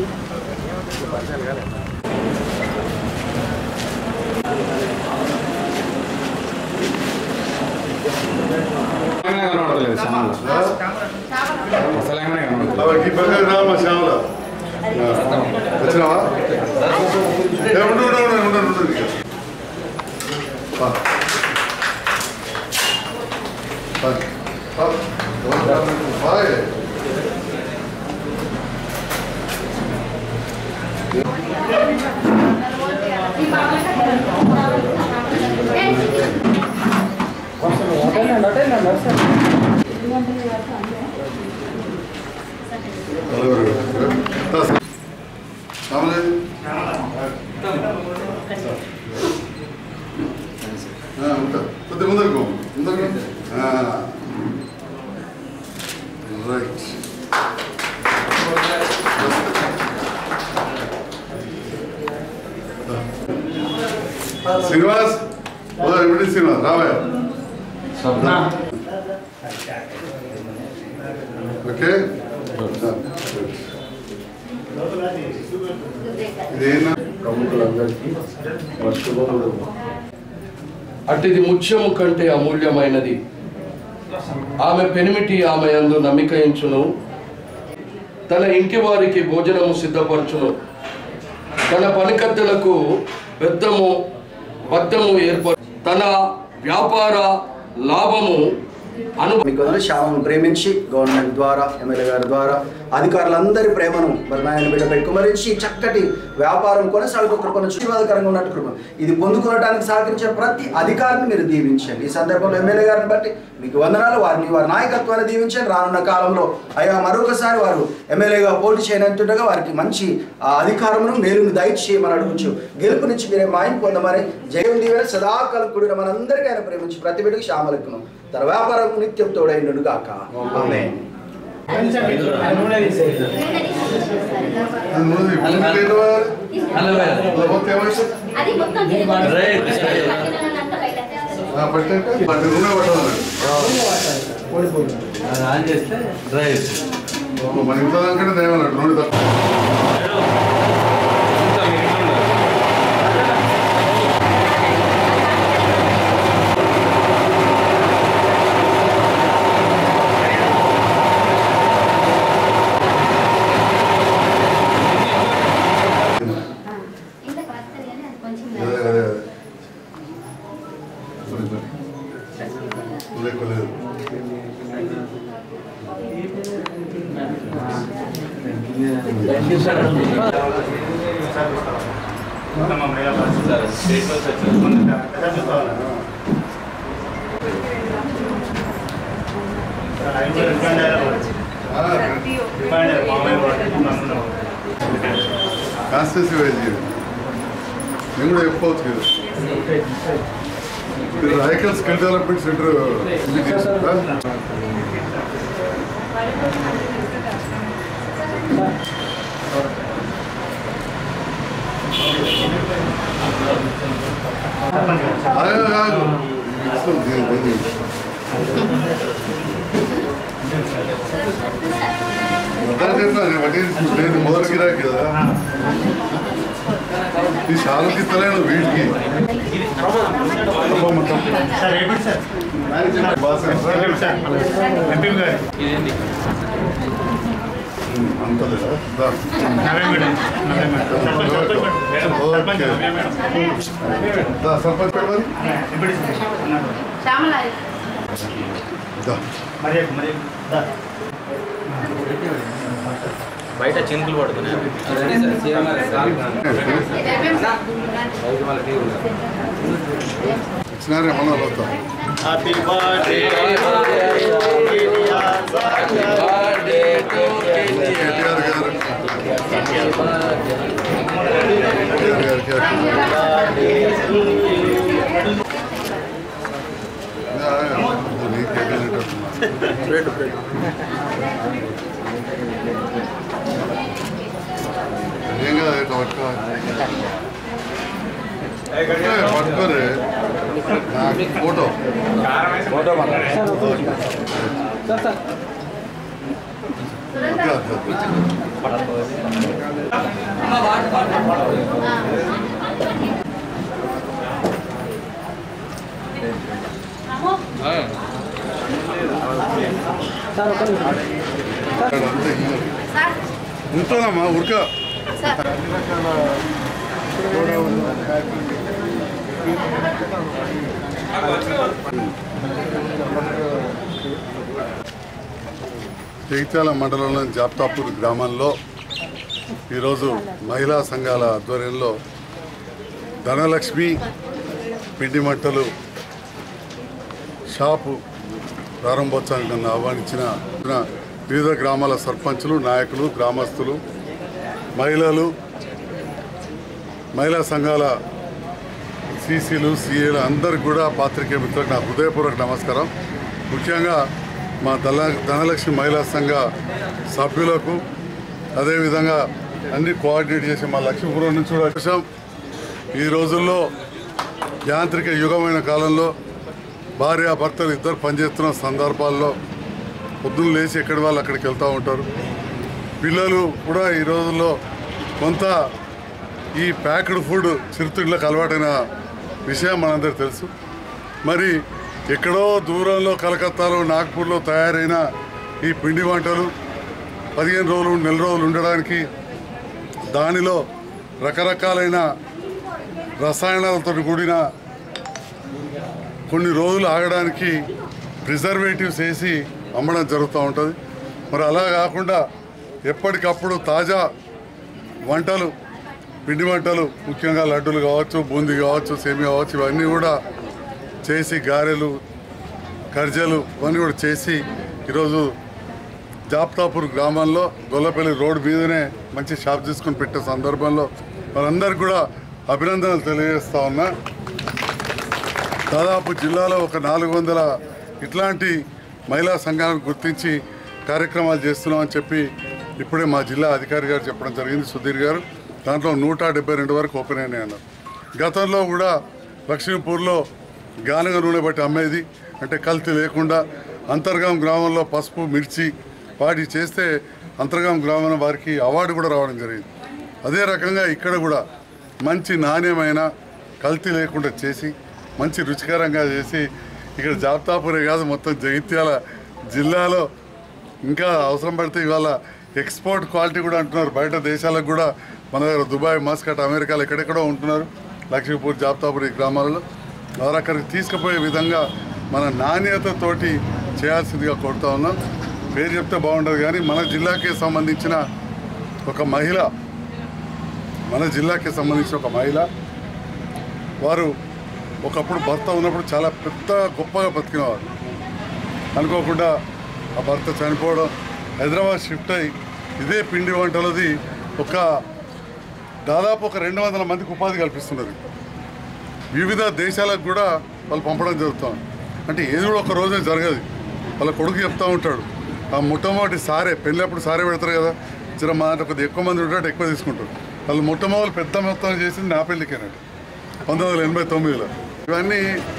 కనబడతలేదు శ్యామల అసలు ఏమైనా కనబడతలేదు అవకి పక్కన రామా శ్యామల వచ్చినావా ఏ, ఉండు ఉండు ఉండు ఉండు ఉండు ఇక. పా. పా. పా. బాయ్. నలుగురు. దా, శ్యామల. ఆ, ఉంటా కొద్ది ముందరకు ముందరకు రైట్ శ్రీనివాస్ ఇప్పుడు శ్రీనివాస్ రావయ్య ఓకే ఇదేనా ప్రముఖులందరికీ వర్షభములు అట్టిది ముత్యము కంటే అమూల్యమైనది ఆమె పెనిమిటి ఆమె యందు నమ్మికయించును తన ఇంటి వారికి భోజనము సిద్ధపరచును తన పనికత్తెలకు బెద్దము బద్దము ఏర్ప తన వ్యాపార లాభము అను మీకు వదిలి శ్యామను ప్రేమించి గవర్నమెంట్ ద్వారా ఎమ్మెల్యే గారి ద్వారా అధికారులందరి ప్రేమను మరి నాయన బిడ్డపై కుమరించి చక్కటి వ్యాపారం కొనసాగుతూ కృపను ఆశీర్వాదకరంగా ఉన్నట్టు కృప ఇది పొందుకోవడానికి సహకరించే ప్రతి అధికారిని మీరు దీవించండి ఈ సందర్భంలో ఎమ్మెల్యే గారిని బట్టి మీకు వందనాలు వారిని వారి నాయకత్వాన్ని దీవించండి రానున్న కాలంలో అయ్యా మరొకసారి వారు ఎమ్మెల్యేగా పోటీ చేయనంటుండగా వారికి మంచి ఆ అధికారమును మేలును దయచేయమని అడుగుచు గెలుపు నుంచి మీరే మాయం పొందమని జయం దీవెన సదాకాలం కూడిన మనందరికీ ఆయన ప్రేమించి ప్రతి బిడ్డకి శ్యామలకును తన వ్యాపారం నిత్యం తోడైండు గాక ఆమేన్ నూనె ఇప్పుడు లేని వారు లేకపోతే ఏమైంది? అది మొత్తం ఆ, పట్టాక పట్టి నూనె పట్టాలి ఆన్ చేస్తే రైట్ మన ఇంట్లో దానికంటే దేవాలన్నట్టు నూనె తక్కువ ఇంతకు వస్తుంది కానీ అది కొంచెం అదే అదే అదే లేదు లేదు కాన్స్టెన్సీ వైజ్ నేను కూడా చెప్పవచ్చు కదా మీరు Rayakal skill development centre visit చేస్తారా ఆగు, ఆగు. ఇస్తాం, దీని- దీన్ని. మొత్తం చేస్తా, నేను వడ్డీ తీసుకుంటే ఇది మొదటి గిరాకీ కదా ఈ షాలుకి ఇస్తలేను వీటికి బాస్ అంతలేదా దా. ఓకే. దా, సర్పంచ్ పేరు మరి? శ్యామల దా. బయట చినుకులు పడుతున్నాయి ఇచ్చినారే మన వస్తా కేటీఆర్ గారు కేటీఆర్ గారు కేటీఆర్ ఏం కదా ఇట్లా పట్టుకోవాలి పట్టుకోరే నాకు ఫోటో ఫోటో అదే, అదే. అంతే. సార్ ఉంటుందమ్మా ఉడక సార్ జగిత్యాల మండలంలోని జాప్తాపూర్ గ్రామంలో ఈరోజు మహిళా సంఘాల ఆధ్వర్యంలో ధనలక్ష్మి పిండి మంటలు షాపు ప్రారంభోత్సవానికి నన్ను ఆహ్వానించిన వివిధ గ్రామాల సర్పంచులు నాయకులు గ్రామస్తులు మహిళలు మహిళా సంఘాల సీసీలు సీఏలు అందరికి కూడా పాత్రికేయ మిత్రులకు నా హృదయపూర్వక నమస్కారం ముఖ్యంగా మా ధన ధనలక్ష్మి మహిళా సంఘ సభ్యులకు అదేవిధంగా అన్ని కోఆర్డినేట్ చేసి మా లక్ష్మీపురం నుంచి కూడా వచ్చాం ఈ రోజుల్లో యాంత్రిక యుగమైన కాలంలో భార్య భర్తలు ఇద్దరు పనిచేస్తున్న సందర్భాల్లో పొద్దున్న లేచి ఎక్కడి వాళ్ళు అక్కడికి వెళ్తూ ఉంటారు పిల్లలు కూడా ఈ రోజుల్లో కొంత ఈ ప్యాక్డ్ ఫుడ్ చిరుతిళ్ళకు అలవాటైన విషయం మనందరికి తెలుసు మరి ఎక్కడో దూరంలో కలకత్తాలో నాగ్పూర్లో తయారైన ఈ పిండి వంటలు పదిహేను రోజులు నెల రోజులు ఉండడానికి దానిలో రకరకాలైన రసాయనాలతో కూడిన కొన్ని రోజులు ఆగడానికి ప్రిజర్వేటివ్స్ వేసి అమ్మడం జరుగుతూ ఉంటుంది మరి అలా కాకుండా ఎప్పటికప్పుడు తాజా వంటలు పిండి వంటలు ముఖ్యంగా లడ్డూలు కావచ్చు బూందీ కావచ్చు సేమి కావచ్చు ఇవన్నీ కూడా చేసి గారెలు కర్జలు ఇవన్నీ కూడా చేసి ఈరోజు జాప్తాపూర్ గ్రామంలో గొల్లపల్లి రోడ్ మీదనే మంచి షాప్ తీసుకుని పెట్టే సందర్భంలో మనందరికి కూడా అభినందనలు తెలియజేస్తా ఉన్నా దాదాపు జిల్లాలో ఒక నాలుగు వందల ఇట్లాంటి మహిళా సంఘాలను గుర్తించి కార్యక్రమాలు చేస్తున్నామని చెప్పి ఇప్పుడే మా జిల్లా అధికారి గారు చెప్పడం జరిగింది సుధీర్ గారు దాంట్లో నూట డెబ్బై రెండు వరకు ఓపెన్ అయినాయి అన్నారు గతంలో కూడా లక్ష్మీపూర్లో గానగ నూనె బట్టి అమ్మేది అంటే కల్తీ లేకుండా అంతర్గాం గ్రామంలో పసుపు మిర్చి వాటి చేస్తే అంతర్గాం గ్రామం వారికి అవార్డు కూడా రావడం జరిగింది అదే రకంగా ఇక్కడ కూడా మంచి నాణ్యమైన కల్తీ లేకుండా చేసి మంచి రుచికరంగా చేసి ఇక్కడ జాబ్తాపురే కాదు మొత్తం జగిత్యాల జిల్లాలో ఇంకా అవసరం పడితే ఇవాళ ఎక్స్పోర్ట్ క్వాలిటీ కూడా అంటున్నారు బయట దేశాలకు కూడా మన దగ్గర దుబాయ్ మస్కట్ అమెరికాలో ఎక్కడెక్కడో ఉంటున్నారు లక్ష్మీపూర్ జాబ్తాపూర్ ఈ గ్రామాలలో వారు అక్కడికి తీసుకుపోయే విధంగా మన నాణ్యతతోటి చేయాల్సిందిగా కోరుతా ఉన్నాం పేరు చెప్తే బాగుండదు కానీ మన జిల్లాకి సంబంధించిన ఒక మహిళ మన జిల్లాకి సంబంధించిన ఒక మహిళ వారు ఒకప్పుడు భర్త ఉన్నప్పుడు చాలా పెద్ద గొప్పగా బతికినవారు అనుకోకుండా ఆ భర్త చనిపోవడం హైదరాబాద్ షిఫ్ట్ అయ్యి ఇదే పిండి వంటలది ఒక దాదాపు ఒక రెండు వందల మందికి ఉపాధి కల్పిస్తున్నారు వివిధ దేశాలకు కూడా వాళ్ళు పంపడం జరుగుతుంది అంటే ఏది కూడా ఒక రోజే జరగదు వాళ్ళ కొడుకు చెప్తా ఉంటాడు ఆ మొట్టమొదటి సారే పెళ్ళప్పుడు సారే పెడతారు కదా జర మా దాంట్లో కొద్దిగా ఎక్కువ మంది ఉంటాడు ఎక్కువ తీసుకుంటారు వాళ్ళు మొట్టమొదటి పెద్ద మొత్తం చేసింది నా పెళ్ళికేనండి పంతొమ్మిది వందల ఎనభై తొమ్మిదిలో ఇవన్నీ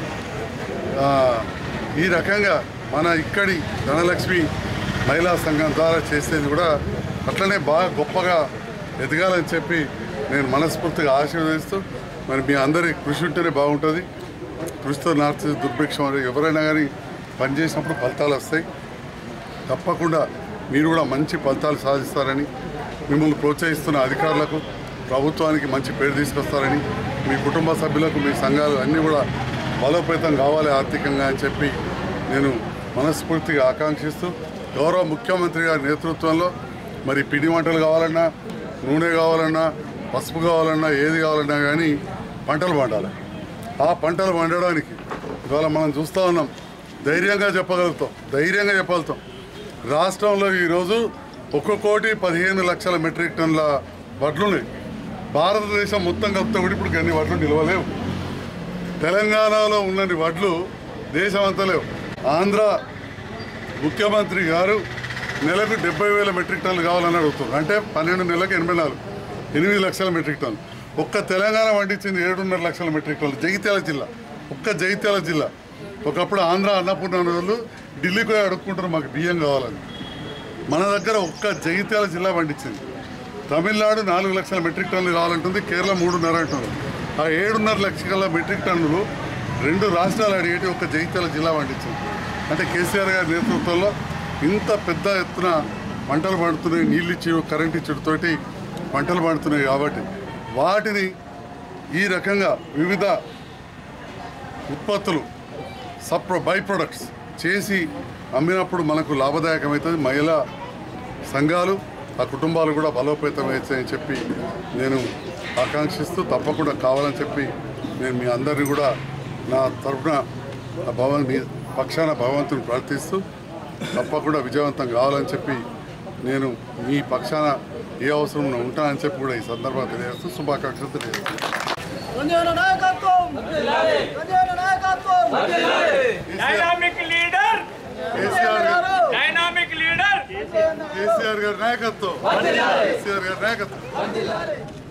ఆ, ఈ రకంగా మన ఇక్కడి ధనలక్ష్మి మహిళా సంఘం ద్వారా చేసేది కూడా అట్లనే బాగా గొప్పగా ఎదగాలని చెప్పి నేను మనస్ఫూర్తిగా ఆశీర్వదిస్తూ మరి మీ అందరి కృషి ఉంటేనే బాగుంటుంది కృషితో నార్చి దుర్భిక్షం అనేది ఎవరైనా కానీ పనిచేసినప్పుడు ఫలితాలు వస్తాయి తప్పకుండా మీరు కూడా మంచి ఫలితాలు సాధిస్తారని మిమ్మల్ని ప్రోత్సహిస్తున్న అధికారులకు ప్రభుత్వానికి మంచి పేరు తీసుకొస్తారని మీ కుటుంబ సభ్యులకు మీ సంఘాలు అన్నీ కూడా బలోపేతం కావాలి ఆర్థికంగా అని చెప్పి నేను మనస్ఫూర్తిగా ఆకాంక్షిస్తూ గౌరవ ముఖ్యమంత్రి గారి నేతృత్వంలో మరి పిండి వంటలు కావాలన్నా నూనె కావాలన్నా పసుపు కావాలన్నా ఏది కావాలన్నా కానీ పంటలు పండాలి ఆ పంటలు పండడానికి ఇవాళ మనం చూస్తూ ఉన్నాం ధైర్యంగా చెప్పగలుగుతాం ధైర్యంగా చెప్పగలుగుతాం రాష్ట్రంలో ఈరోజు ఒక కోటి పదిహేను లక్షల మెట్రిక్ టన్నుల వడ్లు ఉన్నాయి భారతదేశం మొత్తం కలిపితే కూడా ఇప్పుడు అన్ని వడ్లు నిలవలేవు తెలంగాణలో ఉన్నన్ని వడ్లు దేశం అంతా లేవు ఆంధ్ర ముఖ్యమంత్రి గారు నెలకు డెబ్బై వేల మెట్రిక్ టన్నులు కావాలని అడుగుతున్నారు అంటే పన్నెండు నెలలకు ఎనభై నాలుగు ఎనిమిది లక్షల మెట్రిక్ టన్నులు ఒక్క తెలంగాణ పండించింది ఏడున్నర లక్షల మెట్రిక్ టన్నులు జగిత్యాల జిల్లా ఒక్క జగిత్యాల జిల్లా ఒకప్పుడు ఆంధ్ర అన్నపూర్ణ వాళ్ళు ఢిల్లీకి పోయి అడుక్కుంటారు మాకు బియ్యం కావాలని మన దగ్గర ఒక్క జగిత్యాల జిల్లా పండించింది తమిళనాడు నాలుగు లక్షల మెట్రిక్ టన్నులు కావాలంటుంది కేరళ మూడున్నర అంటుంది ఆ ఏడున్నర లక్షల మెట్రిక్ టన్నులు రెండు రాష్ట్రాలు అడిగేటి ఒక్క జగిత్యాల జిల్లా పండించింది అంటే కేసీఆర్ గారి నేతృత్వంలో ఇంత పెద్ద ఎత్తున పంటలు పండుతున్నాయి నీళ్ళు ఇచ్చి కరెంట్ ఇచ్చుడుతోటి పంటలు పండుతున్నాయి కాబట్టి వాటిని ఈ రకంగా వివిధ ఉత్పత్తులు సప్రో బై ప్రొడక్ట్స్ చేసి అమ్మినప్పుడు మనకు లాభదాయకమవుతుంది మహిళా సంఘాలు ఆ కుటుంబాలు కూడా బలోపేతం అవుతాయని చెప్పి నేను ఆకాంక్షిస్తూ తప్పకుండా కావాలని చెప్పి నేను మీ అందరినీ కూడా నా తరఫున ఆ భవన్ మీ పక్షాన భగవంతుని ప్రార్థిస్తూ తప్పకుండా విజయవంతం కావాలని చెప్పి నేను మీ పక్షాన ఏ అవసరం ఉంటానని చెప్పి కూడా ఈ సందర్భంగా తెలియజేస్తూ శుభాకాంక్షలు తెలియజేస్తాను సంజయన నాయకత్వం సంజయన నాయకత్వం డైనామిక్ లీడర్ కేసీఆర్ గారు డైనామిక్ లీడర్ కేసీఆర్ గారి నాయకత్వం కేసీఆర్ గారి నాయకత్వం